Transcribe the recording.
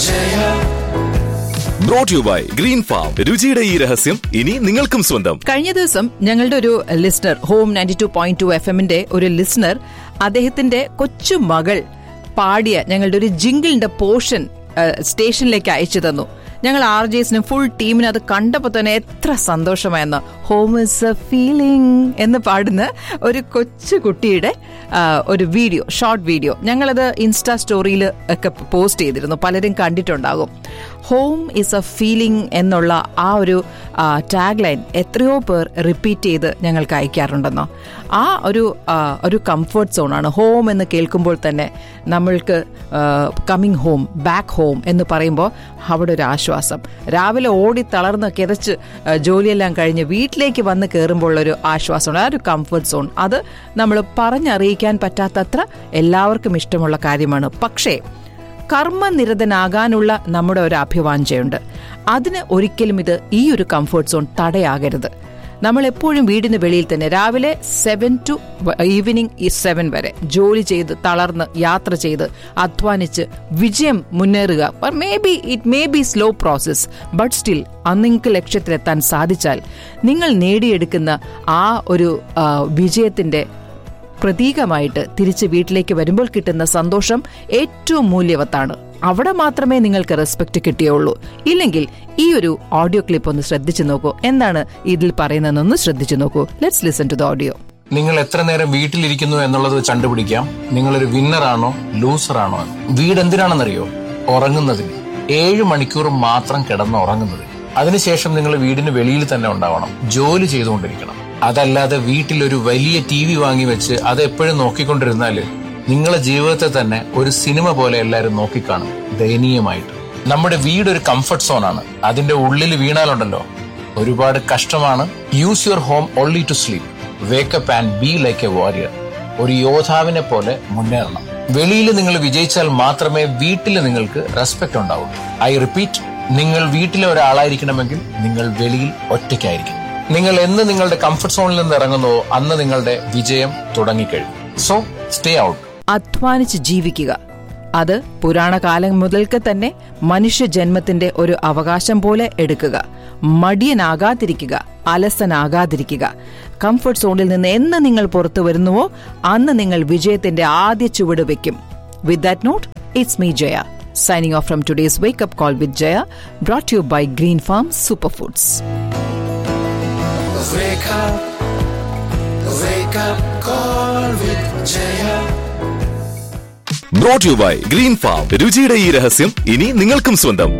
Jaya. Brought you by green farm രുചിയുടെ ഈ രഹസ്യം ഇനി നിങ്ങൾക്കും സ്വന്തം കഴിഞ്ഞ ദിവസം ഞങ്ങളുടെ ഒരു listener home ninety two point two F എമ്മിന്റെ ഒരു ലിസ്ണർ അദ്ദേഹത്തിന്റെ കൊച്ചു മകൾ പാടിയ ഞങ്ങളുടെ ഒരു ജിങ്കിളിന്റെ പോർഷൻ സ്റ്റേഷനിലേക്ക് അയച്ചു തന്നു ഞങ്ങൾ ആർ ജെസിനും ഫുൾ ടീമിനും അത് കണ്ടപ്പോൾ തന്നെ എത്ര സന്തോഷമായെന്ന് ഹോം ഇസ് എ ഫീലിംഗ് എന്ന് പാടുന്ന ഒരു കൊച്ചു കുട്ടിയുടെ ആ, ഒരു വീഡിയോ ഷോർട്ട് വീഡിയോ ഞങ്ങളത് ഇൻസ്റ്റാ സ്റ്റോറിയിൽ ഒക്കെ പോസ്റ്റ് ചെയ്തിരുന്നു പലരും കണ്ടിട്ടുണ്ടാകും ഹോം ഇസ് എ ഫീലിംഗ് എന്നുള്ള ആ ഒരു ടാഗ് ലൈൻ എത്രയോ പേർ റിപ്പീറ്റ് ചെയ്ത് ഞങ്ങൾക്ക് അയക്കാറുണ്ടെന്നോ ആ ഒരു ആ, ഒരു കംഫർട്ട് സോണാണ് ഹോം എന്ന് കേൾക്കുമ്പോൾ തന്നെ നമ്മൾക്ക് കമ്മിങ് ഹോം ബാക്ക് ഹോം എന്ന് പറയുമ്പോൾ അവിടെ ഒരു ആശ്വാസം രാവിലെ ഓടി തളർന്ന് കിതച്ച് ആ, ജോലിയെല്ലാം കഴിഞ്ഞ് വീട്ടിലേക്ക് വന്ന് കയറുമ്പോൾ ഒരു ആശ്വാസമുണ്ട് ആ ഒരു കംഫർട്ട് സോൺ അത് നമ്മൾ പറഞ്ഞറിയിക്കാൻ പറ്റാത്തത്ര എല്ലാവർക്കും ഇഷ്ടമുള്ള കാര്യമാണ് പക്ഷേ കർമ്മനിരതനാകാനുള്ള നമ്മുടെ ഒരു അഭിവാഞ്ചയുണ്ട് അതിന് ഒരിക്കലും ഇത് ഈ ഒരു കംഫർട്ട് സോൺ തടയാകരുത് നമ്മൾ എപ്പോഴും വീടിന് വെളിയിൽ തന്നെ രാവിലെ സെവൻ ടു ഈവനിങ് സെവൻ വരെ ജോലി ചെയ്ത് തളർന്ന് യാത്ര ചെയ്ത് അധ്വാനിച്ച് വിജയം മുന്നേറുക may be it may be slow process but still അന്നിങ്ങൾക്ക് ലക്ഷ്യത്തിലെത്താൻ സാധിച്ചാൽ നിങ്ങൾ നേടിയെടുക്കുന്ന ആ ഒരു ആ, വിജയത്തിന്റെ പ്രതീകമായിട്ട് തിരിച്ച് വീട്ടിലേക്ക് വരുമ്പോൾ കിട്ടുന്ന സന്തോഷം ഏറ്റവും മൂല്യവത്താണ് അവിടെ മാത്രമേ നിങ്ങൾക്ക് റെസ്പെക്ട് കിട്ടിയുള്ളൂ ഇല്ലെങ്കിൽ ഈ ഒരു ഓഡിയോ ക്ലിപ്പ് ഒന്ന് ശ്രദ്ധിച്ചു നോക്കൂ എന്താണ് ഇതിൽ പറയുന്നതെന്നൊന്ന് ശ്രദ്ധിച്ചു നോക്കൂ let's listen to the audio നിങ്ങൾ എത്ര നേരം വീട്ടിലിരിക്കുന്നു എന്നുള്ളത് കണ്ടുപിടിക്കാം നിങ്ങളൊരു വിന്നറാണോ ലൂസറാണോ എന്ന്. വീട് എന്തിനാണെന്നറിയോ ഉറങ്ങുന്നതിന് ഏഴ് മണിക്കൂർ മാത്രം കിടന്ന് ഉറങ്ങുന്നതിന് അതിനുശേഷം നിങ്ങൾ വീടിന് വെളിയിൽ തന്നെ ഉണ്ടാവണം ജോലി ചെയ്തുകൊണ്ടിരിക്കണം അതല്ലാതെ വീട്ടിൽ ഒരു വലിയ ടി വി വാങ്ങി വെച്ച് അത് എപ്പോഴും നോക്കിക്കൊണ്ടിരുന്നാല് നിങ്ങളെ ജീവിതത്തെ തന്നെ ഒരു സിനിമ പോലെ എല്ലാവരും നോക്കിക്കാണും ദയനീയമായിട്ട് നമ്മുടെ വീട് ഒരു കംഫർട്ട് സോൺ ആണ് അതിന്റെ ഉള്ളിൽ വീണാലുണ്ടല്ലോ ഒരുപാട് കഷ്ടമാണ് use your home only to sleep wake up and be like a warrior ഒരു യോദ്ധാവിനെ പോലെ മുന്നേറണം വെളിയിൽ നിങ്ങൾ വിജയിച്ചാൽ മാത്രമേ വീട്ടിൽ നിങ്ങൾക്ക് റെസ്പെക്ട് ഉണ്ടാവൂ ഐ റിപ്പീറ്റ് നിങ്ങൾ വീട്ടിലെ ഒരാളായിരിക്കണമെങ്കിൽ നിങ്ങൾ വെളിയിൽ ഒറ്റയ്ക്കായിരിക്കും നിങ്ങൾ എന്ന് നിങ്ങളുടെ കംഫർട്ട് സോണിൽ നിന്ന് ഇറങ്ങുന്നുവോ അന്ന് നിങ്ങളുടെ വിജയം തുടങ്ങിക്കഴിയും സോ സ്റ്റേ ഔട്ട് അധ്വാനിച്ച് ജീവിക്കുക അത് പുരാണകാലം മുതൽക്ക് തന്നെ മനുഷ്യ ജന്മത്തിന്റെ ഒരു അവകാശം പോലെ എടുക്കുക മടിയനാകാതിരിക്കുക അലസനാകാതിരിക്കുക കംഫർട്ട് സോണിൽ നിന്ന് എന്ന് നിങ്ങൾ പുറത്തു വരുന്നുവോ അന്ന് നിങ്ങൾ വിജയത്തിന്റെ ആദ്യ ചുവട് വെക്കും with that note it's me Jaya signing off from today's wake up call with Jaya brought you by green farm super foods Wake up, wake up, call with Jaya. Brought you by green farm രുചിയുടെ ഈ രഹസ്യം ഇനി നിങ്ങൾക്കും സ്വന്തം